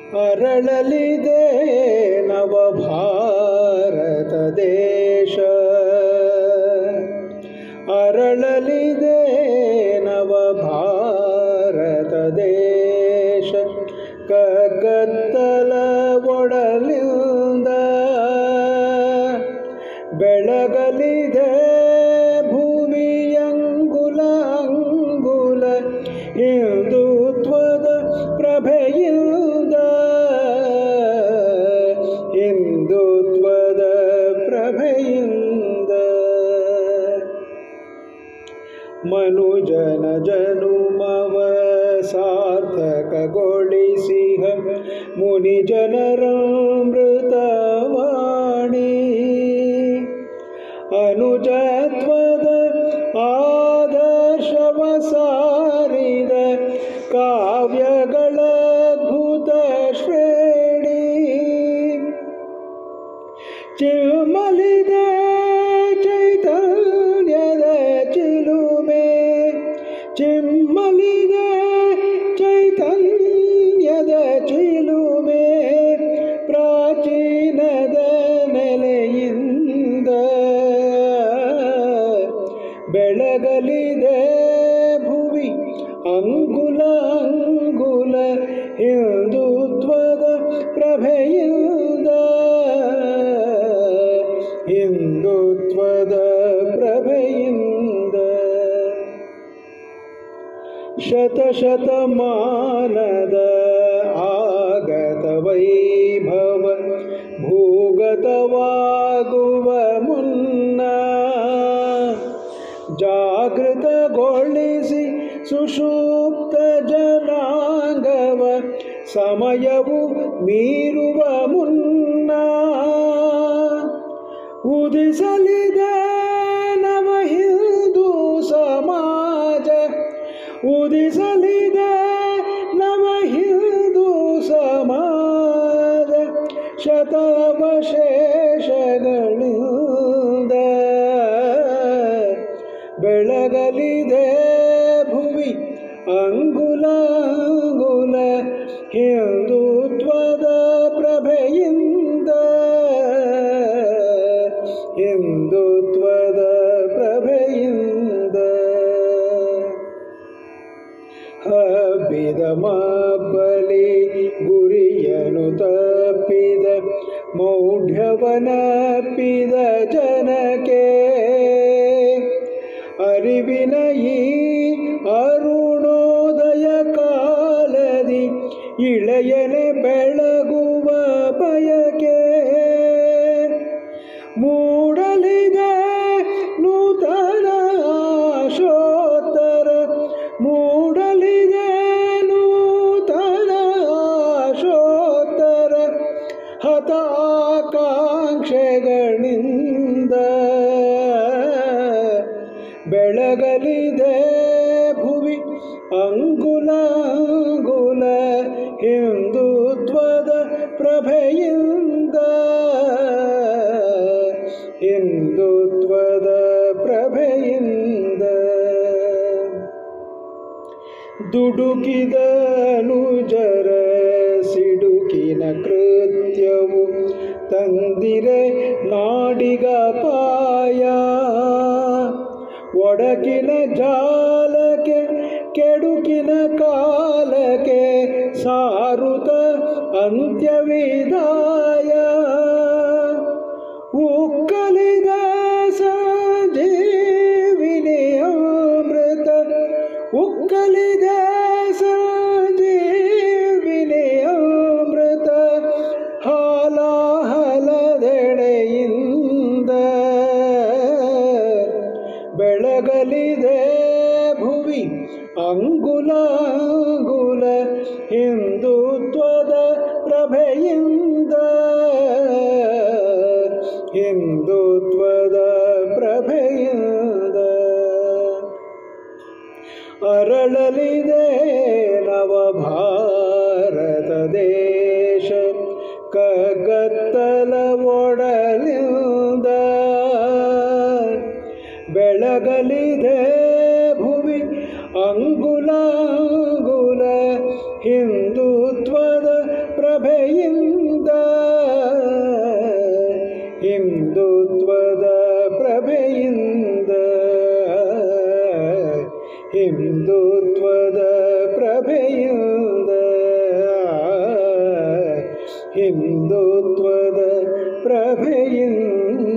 ಅರಳಲಿದೆ ನವ ಭಾರತ ದೇಶ ಅರಳಲಿದೆ ನವ ಭಾರತ ದೇಶ ಕಗ್ಗತ್ತಲ ಒಡಲಿಂದ ಬೆಳಗಲಿದೆ ಭೂಮಿಯಂಗುಲ ಅಂಗುಲ ಹಿಂದುತ್ವದ ಪ್ರಭೆಯಿಂದ ಹಿಂದುತ್ವದ ಪ್ರಭೆಯಿಂದ ಮನುಜನ ಜನುಮವ ಸಾರ್ಥಕಗೊಳಿಸಿಹ ಮುನಿಜನರ ಮೃತವಾಣಿ ಅನುಜತ್ವದ ಆದರ್ಶವ ಸಾರಿದ ಕಾವ್ಯಗಳ ಅದ್ಭುತ ಶ್ರೇಣಿ ಚಿಮ್ಮಲಿದೆ ಚೈತನ್ಯದ ಚಿಲುಮೆ ಚಿಮ್ಮಲಿದೆ ಚೈತನ್ಯದ ಚಿಲುಮೆ ಪ್ರಾಚೀನದ ನೆಲೆಯಿಂದ ಬೆಳಗಲಿದೆ ಭುವಿ ಅಂಗುಲ ಅಂಗುಲ ಹಿಂದುತ್ವದ ಪ್ರಭೆಯಿಂದ ಹಿಂದುತ್ವದ ಪ್ರಭೆಯಿಂದ ಶತಶತಮಾನದ ಆಗತ ವೈಭವ ಭೂಗತವಾಗುವ ಮುನ್ನ ಜಾಗೃತಗೊಳಿಸಿ ಸುಷುಪ್ತ ಜನಾಂಗವ ಸಮಯವು ಮೀರುವ ಮುನ್ನ ಉದಿಸಲಿದೆ ನವ ಹಿಂದೂ ಸಮಾಜ ಉದಿಸಲಿದೆ ನವ ಹಿಂದೂ ಸಮಾಜ ಶತವಶೇಷಗಳಿಂದ ಬೆಳಗಲಿದೆ ಭುವಿ ಅಂಗುಲ ಅಂಗುಲ ಹಿಂದುತ್ವದ ಪ್ರಭೆಯಿಂದ ಹಿಂದುತ್ವದ ಪ್ರಭೆಯಿಂದ ಹಬ್ಬಿದ ಮಾಪಲಿ ಗುರಿಯನು ತಪ್ಪಿದ ಮೌಢ್ಯವನಪ್ಪಿದ ಜನಕ್ಕೆ ಅರಿವಿನ ಈ ಅರುಣೋದಯ ಕಾಲದಿ ಇಳೆಯನೆ ಬೆಳಗುವ ಬಯಕೆ ಮೂಡಲಿದೆ ನೂತನ ಆಶೋತ್ತರ ಮೂಡಲಿದೆ ನೂತನ ಆಶೋತ್ತರ ಹತ ಆಕಾಂಕ್ಷೆಗಳಿಂದ ಬೆಳಗಲಿದೆ ಭುವಿ ಅಂಗುಲ ಅಂಗುಲ ಹಿಂದುತ್ವದ ಪ್ರಭೆಯಿಂದ ಹಿಂದುತ್ವದ ಪ್ರಭೆಯಿಂದ ದುಡುಕಿದ ಅನುಜರ ಸಿಡುಕಿನ ಕೃತ್ಯವು ತಂದಿರೆ ನಾಡಿಗ ಪಾಯ ಒಡಕಿನ ಜಾಲಕ್ಕೆ ಕೆಡುಕಿನ ಕಾಲಕ್ಕೆ ಸಾರುತ ಅಂತ್ಯವಿದಾಯ ಉಕ್ಕಲಿದ ಸಂಜೀವಿನಿ ಅಮೃತ ಉಕ್ಕಲಿದ ಸಂಜೀವಿನಿ ಅಮೃತ ಹಾಲಾಹಲದೆಡೆಯಿಂದ ಬೆಳಗಲಿದೆ ಭುವಿ ಅಂಗುಲ ಅಂಗುಲ ಹಿಂದುತ್ವದ ಪ್ರಭೆಯಿಂದ ಹಿಂದುತ್ವದ ಪ್ರಭೆಯಿಂದ ಅರಳಲಿದೆ ನವ ಭಾರತ ದೇಶ ಕಗ್ಗತ್ತಲ ಒಡಲಿಂದ ಬೆಳಗಲಿದೆ ಭುವಿ ಅಂಗುಲ ಅಂಗುಲ ಹಿಂದುತ್ವದ ಪ್ರಭೆಯಿಂದ ಹಿಂದುತ್ವದ ಪ್ರಭೆಯಿಂದ ಹಿಂದುತ್ವದ ಪ್ರಭೆಯಿಂದ ಹಿಂದುತ್ವದ ಪ್ರಭೆಯಿಂದ